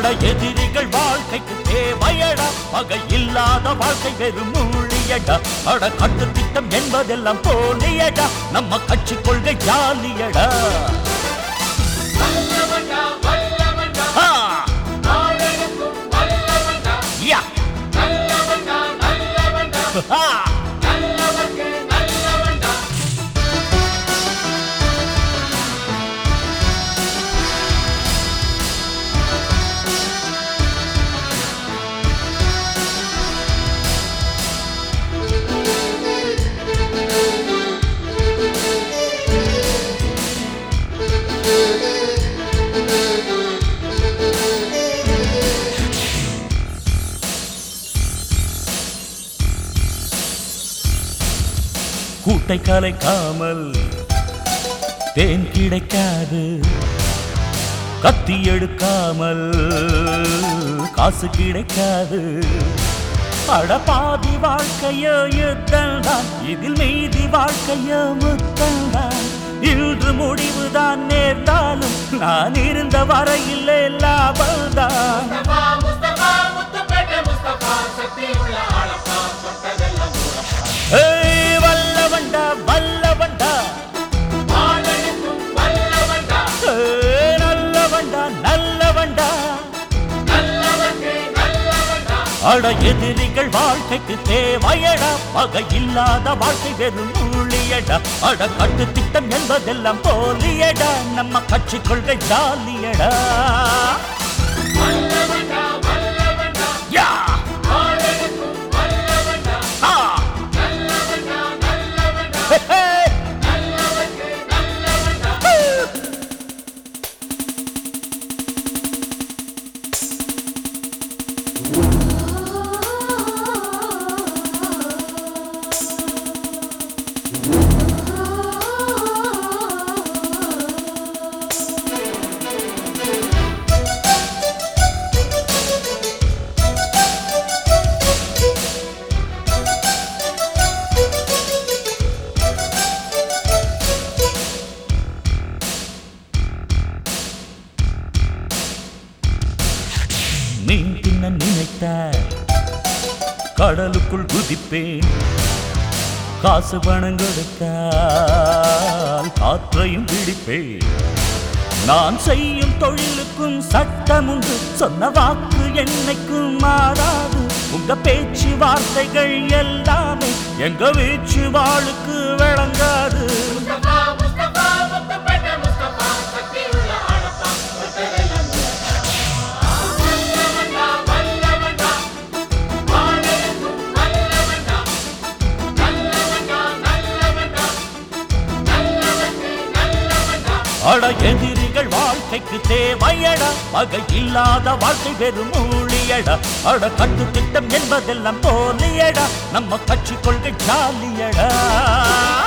அட எதிரிகள் வாழ்க்கைக்கு தேவையடா பகை இல்லாத வாழ்க்கை வெறும் மூழியடா அட கட்டு திட்டம் என்பதெல்லாம் போலியடா நம்ம கட்சி கொள்கை ஜாலியடா வல்லவன்டா வல்லவன்டா ஆ, நாடெடுக்கும் வல்லவன்டா யா, நல்லவன்டா நல்லவன்டா ஆ. நல்லவர்க்கு நல்லவன்டா கூட்டை கலைக்காமல் தேன் கிடைக்காது கத்தி எடுக்காமல் காசு கிடைக்காது அட பாதி வாழ்க்கையோ யுத்தம் தான் இதில் மீதி வாழ்க்கையோ முத்தம் தான் இன்று முடிவுதான் நேர்ந்தாலும் நான் இருந்த வரையில் லாபம் தான் முஸ்தபா முஸ்தபா முத்துப்பேட்டை முஸ்தபா சக்தி உள்ள ஆளப்பா தொட்டதெல்லாம் ஊரப்பா ஏய், வல்லவன்டா வல்லவன்டா நாடெடுக்கும் வல்லவன்டா ஏய், நல்லவன்டா நல்லவன்டா நல்லவர்க்கு நல்லவன்டா அட எதிரிகள் வாழ்க்கைக்கு தேவையடா பகை இல்லாத வாழ்க்கை வெறும் ஊழியடா அட கட்டு திட்டம் என்பதெல்லாம் போலியடா நம்ம கட்சி கொள்கை ஜாலியடா வல்லவன்டா வல்லவன்டா யா நாடெடுக்கும் வல்லவன்டா ஆ நல்லவன்டா நல்லவன்டா ஹே, ஹே. நல்லவர்க்கு நல்லவன்டா மீன் தின்ன நினைத்த கடலுக்குள் குதிப்பேன் காசு பணம் கொடுத்தால் காற்றையும் பிடிப்பேன் நான் செய்யும் தொழிலுக்கும் சட்டம் உண்டு சொன்ன வாக்கு என்னைக்கும் மாறாது உங்க பேச்சு வார்த்தைகள் எல்லாமே எங்க வீச்சு வாளுக்கு விளங்காது முஸ்தபா முஸ்தபா முத்துப்பேட்டை முஸ்தபா சக்தி உள்ள ஆளப்பா தொட்டதெல்லாம் வல்லவன்டா வல்லவன்டா நாடெடுக்கும் வல்லவன்டா நல்லவன்டா நல்லவன்டா நல்லவர்க்கு நல்லவன்டா அட எதிரிகள் வாழ்க்கைக்கு தேவையடா பகை இல்லாத வாழ்க்கை வெறும் ஊழியடா அட கட்டு திட்டம் என்பதெல்லாம் போலியடா நம்ம கட்சி கொள்கை ஜாலியடா